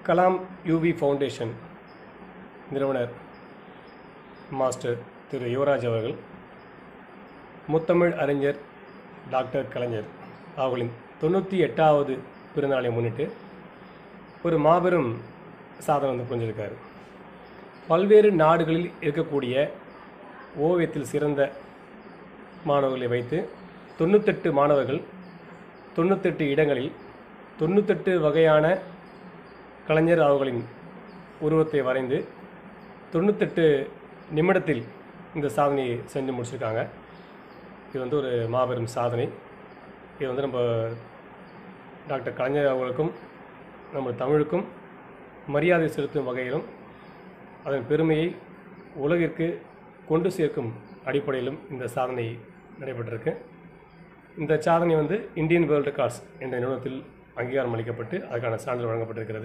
Kalam UV foundation நிறுவனர் master Thiru Yuvaraj அவர்கள் முத்தமிழ் அறிஞர் டாக்டர் கலைஞர் அவர்களின் தொண்ணூற்றி எட்டாவது பிறந்தநாளை முன்னிட்டு ஒரு மாபெரும் சாதனை வந்து புரிஞ்சிருக்காரு பல்வேறு நாடுகளில் இருக்கக்கூடிய ஓவியத்தில் சிறந்த மாணவர்களை வைத்து தொண்ணூத்தெட்டு மாணவர்கள் தொண்ணூத்தெட்டு இடங்களில் தொண்ணூத்தெட்டு வகையான கலைஞர் அவர்களின் உருவத்தை வரைந்து தொண்ணூத்தெட்டு நிமிடத்தில் இந்த சாதனையை செஞ்சு முடிச்சிருக்காங்க இது வந்து ஒரு மாபெரும் சாதனை இது வந்து நம்ம டாக்டர் கலைஞர் அவர்களுக்கும் நம்ம தமிழுக்கும் மரியாதை செலுத்தும் வகையிலும் அதன் பெருமையை உலகிற்கு கொண்டு சேர்க்கும் அடிப்படையிலும் இந்த சாதனை நடைபெற்றிருக்கு இந்த சாதனை வந்து இந்தியன் வேர்ல்ட் ரெக்கார்ட்ஸ் என்ற நிறுவனத்தில் அங்கீகாரம் அளிக்கப்பட்டு அதுக்கான சான்றிதழ் வழங்கப்பட்டிருக்கிறது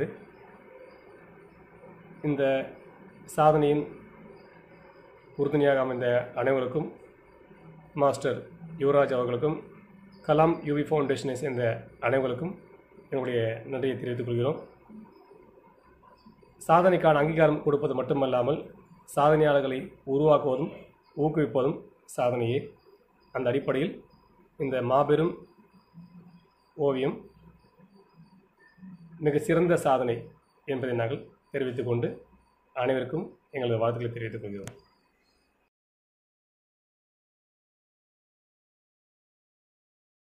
இந்த சாதனையின் உறுதுணையாக அமைந்த அனைவருக்கும் மாஸ்டர் யுவராஜ் அவர்களுக்கும் கலாம் யூவி ஃபவுண்டேஷனை சேர்ந்த அனைவருக்கும் என்னுடைய நன்றியை தெரிவித்துக் கொள்கிறோம் சாதனைக்கான அங்கீகாரம் கொடுப்பது மட்டுமல்லாமல் சாதனையாளர்களை உருவாக்குவதும் ஊக்குவிப்பதும் சாதனையே அந்த அடிப்படையில் இந்த மாபெரும் ஓவியம் மிக சிறந்த சாதனை என்பதை நாங்கள் தெரிவித்துக் கொண்டு அனைவருக்கும் எங்களது வாழ்த்துக்களை தெரிவித்துக் கொள்கிறோம்